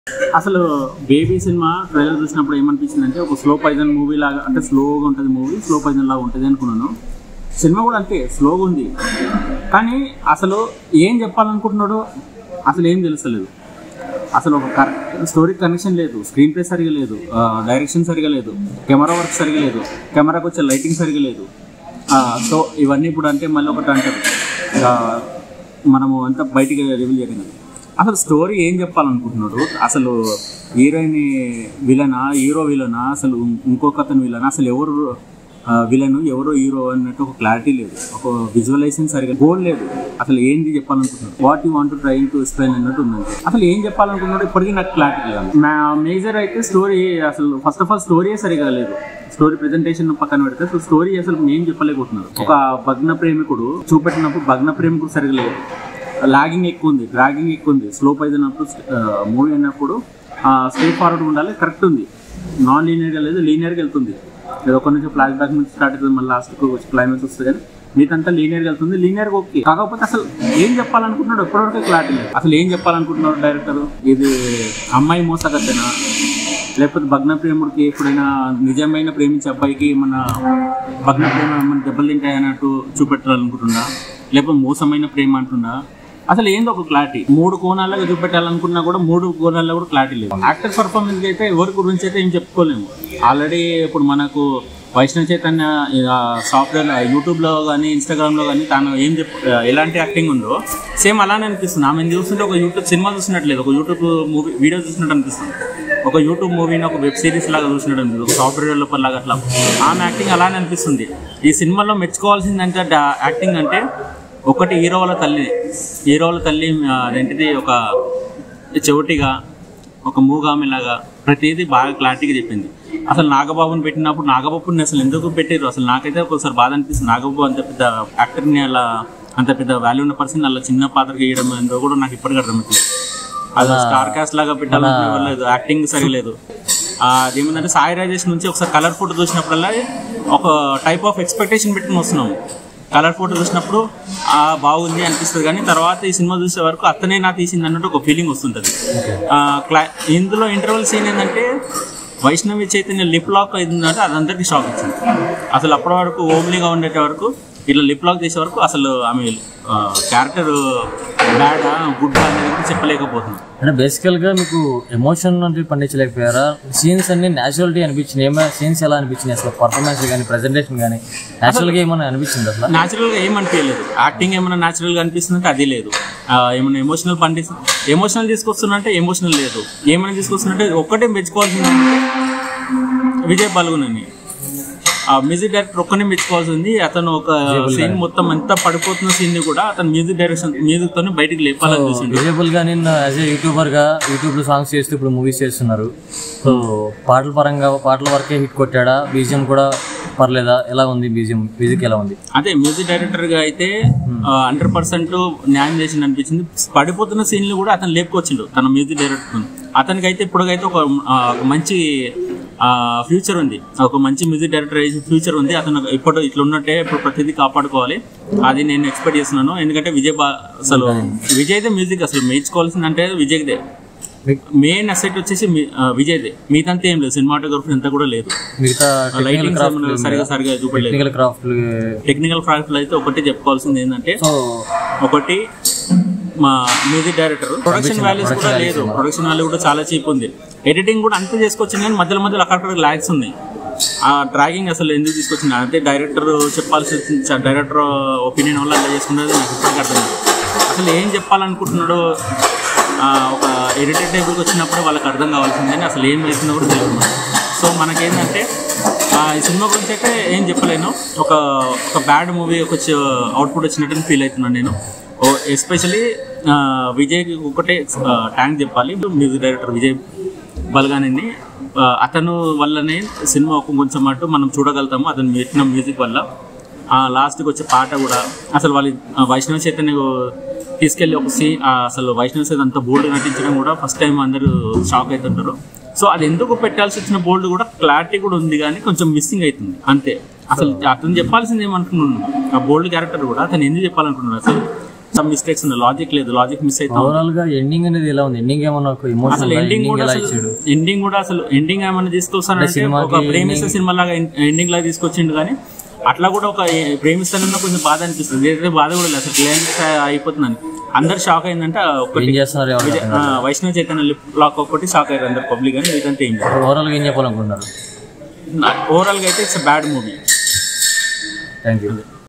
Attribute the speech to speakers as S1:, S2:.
S1: అసలు baby cinema trailer చూసినప్పుడు ఏమనిపించింది అంటే ఒక స్లో పైజన్ మూవీ లాగా అంటే స్లోగా ఉంటుంది మూవీ స్లో పైజన్ లాగా ఉంటుంది అనుకున్నాను సినిమా కూడా అంతే స్లోగా ఉంది కానీ అసలు ఏం చెప్పాలనుకుంటున్నాడో అసలు ఏం తెలుస్తలేదు అసలు ఒక స్టోరీ కనెక్షన్ లేదు స్క్రీన్ ప్లే సరిగా లేదు డైరెక్షన్ సరిగా లేదు కెమెరా వర్క్ సరిగా లేదు కెమెరాకి వచ్చే లైటింగ్ సరిగా లేదు సో ఇవన్నీ ఇప్పుడు అంటే మళ్ళీ ఒకటి అంటారు ఆ, మనము అంతా బయటికి రివీల్ చేయడం అసలు స్టోరీ ఏం చెప్పాలనుకుంటున్నాడు అసలు హీరోయిన్ విలనా హీరో విలనా అసలు ఇంకొక అతను విలనా అసలు ఎవరు విలన్ ఎవరో హీరో అన్నట్టు ఒక క్లారిటీ లేదు ఒక విజువలైజేషన్ సరిగా గోల్ లేదు అసలు ఏంటి చెప్పాలనుకుంటున్నాడు what you want trying to explain అన్నట్టు ఉందంటే అసలు ఏం చెప్పాలనుకున్నాడు ఇప్పటికీ నాకు క్లారిటీ లేదు మేజర్ అయితే స్టోరీ అసలు ఫస్ట్ ఆఫ్ ఆల్ స్టోరీయే సరిగా లేదు స్టోరీ ప్రెజెంటేషన్ పక్కన పెడితే అసలు స్టోరీ అసలు ఏం చెప్పలేకపోతున్నారు ఒక భగ్న ప్రేమికుడు చూపెట్టినప్పుడు భగ్న ప్రేమికుడు సరిగా లేదు లాగింగ్ ఎక్కువ ఉంది డ్రాగింగ్ ఎక్కువ ఉంది స్లో అయినప్పుడు మూవీ అయినప్పుడు స్ట్రేట్ ఫార్వర్డ్ ఉండాలి కరెక్ట్ ఉంది నాన్ లీనియర్గా లేదు లీనియర్గా వెళ్తుంది ఏదో ఒక నుంచి ఫ్లాష్ బ్యాక్ నుంచి స్టార్ట్ అవుతుంది మళ్ళీ లాస్ట్కి వచ్చి క్లైమాక్స్ వస్తుంది కానీ మీదంతా లీనియర్గా వెళ్తుంది లీనియర్గా ఓకే కాకపోతే అసలు ఏం చెప్పాలనుకుంటున్నాడు ఎప్పటివరకు క్లారిటీ లేదు అసలు ఏం చెప్పాలనుకుంటున్నాడు డైరెక్టర్ ఇది అమ్మాయి మోసగత్తేనా లేకపోతే భగ్న ప్రేముడికి ఎప్పుడైనా నిజమైన ప్రేమించే అబ్బాయికి మన భగ్న ప్రేమ ఏమైనా దెబ్బలు తింటాయి అన్నట్టు చూపెట్టాలనుకుంటున్నా లేకపోతే మోసమైన ప్రేమ అంటున్నా అసలు ఏందో ఒక క్లారిటీ మూడు కోణాలుగా చూపెట్టాలనుకున్నా కూడా మూడు కోణాల్లో కూడా క్లారిటీ లేదు యాక్టర్ పర్ఫార్మెన్స్ అయితే ఎవరి గురించి అయితే ఏం చెప్పుకోలేము ఆల్రెడీ ఇప్పుడు మనకు వైష్ణవ్ చైతన్య సాఫ్ట్వేర్ యూట్యూబ్లో కానీ ఇన్స్టాగ్రామ్లో కానీ తాను ఏం చెప్ ఎలాంటి యాక్టింగ్ ఉందో సేమ్ అలానే అనిపిస్తుంది ఆమె చూస్తుంటే ఒక యూట్యూబ్ సినిమా చూసినట్లేదు ఒక యూట్యూబ్ మూవీ వీడియో చూసినట్టు అనిపిస్తుంది ఒక యూట్యూబ్ మూవీని ఒక వెబ్ సిరీస్ లాగా చూసినట్టు అనిపిస్తుంది ఒక సాఫ్ట్వేర్ డెవలపర్ లాగా అట్లా ఆమె యాక్టింగ్ అలానే అనిపిస్తుంది ఈ సినిమాలో మెచ్చుకోవాల్సిందంటే డా- యాక్టింగ్ అంటే ఒకటి హీరో వాళ్ళ తల్లి హీరో వాళ్ళ తల్లి ఆ, అదేంటిది ఒక చెవిటిగా ఒక మూగామిలాగా ప్రతిదీ బాగా క్లారిటీగా చెప్పింది అసలు నాగబాబుని పెట్టినప్పుడు నాగబాబుని అసలు ఎందుకు పెట్టారు అసలు నాకైతే ఒకసారి బాధ అనిపిస్తుంది నాగబాబు అంత పెద్ద యాక్టర్ని అలా అంత పెద్ద వాల్యూ ఉన్న పర్సన్ అలా చిన్న పాత్ర గీయడం ఏందో కూడా నాకు ఇప్పటికీ అర్థమవుతుంది అది స్టార్ కాస్ట్ లాగా పెట్టాలని లేదు యాక్టింగ్ సరిలేదు ఆ, అదేమిటంటే సాయి రాజేష్ నుంచి ఒకసారి కలర్ ఫోటో చూసినప్పుడల్లా ఒక టైప్ ఆఫ్ ఎక్స్పెక్టేషన్ పెట్టుకుని వస్తున్నాము కలర్ ఫోటో చూసినప్పుడు ఆ బాగుంది అనిపిస్తుంది కానీ తర్వాత ఈ సినిమా చూసే వరకు అతనే నా తీసింది అన్నట్టు ఒక ఫీలింగ్ వస్తుంటుంది ఆ, క్లా ఇందులో ఇంటర్వల్ సీన్ ఏంటంటే వైష్ణవి చైతన్య లిప్ లాక్ అయిందంటే అది అందరికీ షాక్ ఇచ్చింది అసలు అప్పటి వరకు ఓమ్లీగా ఉండేట వరకు ఇట్లా లిప్ లాక్ చేసే వరకు అసలు ఆమె క్యారెక్టర్ బ్యాడా గుడ్ అనేది కూడా చెప్పలేకపోతుంది
S2: అంటే బేసికల్ గా మీకు ఎమోషన్ అంటే పండించలేకపోయారా సీన్స్ అన్ని నేచురాలిటీ అనిపించింది ఏమైనా సీన్స్ ఎలా అనిపించింది అసలు పర్ఫార్మెన్స్ కానీ ప్రెజెంటేషన్ కానీ నేచురల్ గా ఏమైనా అనిపించింది అసలు
S1: న్యాచురల్ గా ఏం అనిపించలేదు యాక్టింగ్ ఏమైనా న్యాచురల్ గా అనిపిస్తుందంటే అది లేదు ఆ, ఏమైనా ఎమోషనల్ పండిస్తుంది ఎమోషనల్ తీసుకొస్తున్నట్టే ఎమోషనల్ లేదు ఏమైనా తీసుకొస్తున్నట్టే ఒక్కటే మెచ్చుకోవాల్సిందంటే విజయ్ బల్గునని ఆ మ్యూజిక్ డైరెక్టర్ ఒక్కనే మెచ్చుకోవాల్సింది అతను ఒక సీన్ మొత్తం ఎంత పడిపోతున్న సీన్ ని కూడా అతను మ్యూజిక్ డైరెక్షన్ మ్యూజిక్ తోనే బయటికి లేపాలని చూసిండు
S2: విజయబుల్ గా నేను యాజ్ ఏ యూట్యూబర్ గా యూట్యూబ్ లో సాంగ్స్ చేస్తూ ఇప్పుడు మూవీస్ చేస్తున్నారు సో పాటల పరంగా పాటల వరకే హిట్ కొట్టాడా బీజియం కూడా పర్లేదా ఎలా ఉంది బీజియం మ్యూజిక్ ఎలా ఉంది
S1: అదే మ్యూజిక్ డైరెక్టర్ గా అయితే హండ్రెడ్ పర్సెంట్ న్యాయం చేసింది అనిపించింది పడిపోతున్న సీన్లు కూడా అతను లేపుకొచ్చిండు తన మ్యూజిక్ డైరెక్టర్ అతనికి అయితే ఇప్పుడుకైతే ఒక ఆ, ఒక మంచి ఫ్యూచర్ ఉంది ఒక మంచి మ్యూజిక్ డైరెక్టర్ ఫ్యూచర్ ఉంది అతను ఇప్పుడు ఇట్లా ఉన్నట్టే ఇప్పుడు ప్రతిదీ కాపాడుకోవాలి అది నేను ఎక్స్పెక్ట్ చేస్తున్నాను ఎందుకంటే విజయ్ బా అసలు విజయ్దే మ్యూజిక్ అసలు మెచ్చుకోవాల్సిందంటే విజయ్దే మెయిన్ అసెట్ వచ్చేసి మీ- ఆ, విజయ్దే మీదంతా ఏం లేదు సినిమాటోగ్రఫీ అంతా కూడా లేదు
S2: మిగతా
S1: లైటింగ్ సరిగా సరిగా చూపలేదు
S2: టెక్నికల్ క్రాఫ్ట్
S1: టెక్నికల్ క్రాఫ్ట్ అయితే ఒకటి చెప్పుకోవాల్సింది ఏంటంటే
S2: సో
S1: ఒకటి మా మ్యూజిక్ డైరెక్టర్ ప్రొడక్షన్ వాల్యూస్ కూడా లేదు ప్రొడక్షన్ వాల్యూ కూడా చాలా చీప్ ఉంది ఎడిటింగ్ కూడా అంతే చేసుకొచ్చింది కానీ మధ్యలో మధ్యలో అక్కడక్కడ ల్యాగ్స్ ఉన్నాయి ఆ డ్రాగింగ్ అసలు ఎందుకు తీసుకొచ్చింది అంటే డైరెక్టర్ చెప్పాల్సి వచ్చింది డైరెక్టర్ ఒపీనియన్ వల్ల అలా చేసుకున్నది నాకు ఇప్పటికీ అర్థం కాదు. అసలు ఏం చెప్పాలనుకుంటున్నాడో ఆ, ఒక ఎడిటర్ టేబుల్కి వచ్చినప్పుడు వాళ్ళకి అర్థం కావాల్సింది కానీ అసలు ఏం వేసిందో కూడా తెలియదు మనకి. సో మనకేంటంటే ఆ, ఈ సినిమా గురించి అయితే ఏం చెప్పలేను ఒక ఒక బ్యాడ్ మూవీ ఒక అవుట్పుట్ వచ్చినట్టు ఫీల్ అవుతున్నాను నేను ఎస్పెషలీ విజయ్కి ఒకటే ట్యాంక్ చెప్పాలి మ్యూజిక్ డైరెక్టర్ విజయ్ బల్గానిని ఆ, అతను వల్లనే సినిమా ఒక కొంచెం అటు మనం చూడగలుగుతాము అతను పెట్టిన మ్యూజిక్ వల్ల ఆ లాస్ట్కి వచ్చే పాట కూడా అసలు వాళ్ళ ఆ, వైష్ణవ చైతన్య తీసుకెళ్ళి ఒక సీ ఆ, అసలు వైష్ణవ చైతన్య అంత బోల్డ్ నటించడం కూడా ఫస్ట్ టైం అందరూ షాక్ అవుతుంటారు సో అది ఎందుకు పెట్టాల్సి వచ్చిన బోల్డ్ కూడా క్లారిటీ కూడా ఉంది కానీ కొంచెం మిస్సింగ్ అవుతుంది అంతే అసలు అతను చెప్పాల్సింది ఏమనుకున్నాను ఆ బోల్డ్ క్యారెక్టర్ కూడా అతను ఎందుకు చెప్పాలనుకున్నాడు అసలు సమ్ మిస్టేక్స్ ఉన్నాయి లాజిక్ లేదు లాజిక్ మిస్ అవుతా
S2: ఓవరాల్ గా ఎండింగ్ అనేది ఎలా ఉంది ఎండింగ్ ఏమన్నా ఒక
S1: అసలు
S2: ఎమోషనల్
S1: ఎండింగ్
S2: ఎండింగ్
S1: కూడా
S2: ఎలా
S1: అసలు
S2: ఇచ్చాడు
S1: ఎండింగ్ కూడా అసలు ఎండింగ్ ఏమైనా తీసుకొస్తానంటే
S2: సినిమాకి
S1: ఒక ప్రేమిస్తే సినిమా లాగా ఎండింగ్ లాగా తీసుకొచ్చిండు కానీ అట్లా కూడా ఒక ఏ- ప్రేమిస్తానన్న కొంచెం బాధ అనిపిస్తుంది ఏదైతే బాధ కూడా లేదు అసలు క్లైమాక్స్ అయిపోతుందని అందరు షాక్ అయిందంటే ఒకటి
S2: ఏం చేస్తున్నారు ఎవరు
S1: విజయ్- ఆ, వైష్ణవ్ చైతన్య లిప్ లాక్ ఒకటి షాక్ అయ్యారు అందరు పబ్లిక్ అని ఇదంతా ఏం లేదు
S2: ఓవరాల్ గా ఏం చెప్పాలనుకుంటున్నారు
S1: ఓవరాల్ గా అయితే it's bad movie
S2: thank you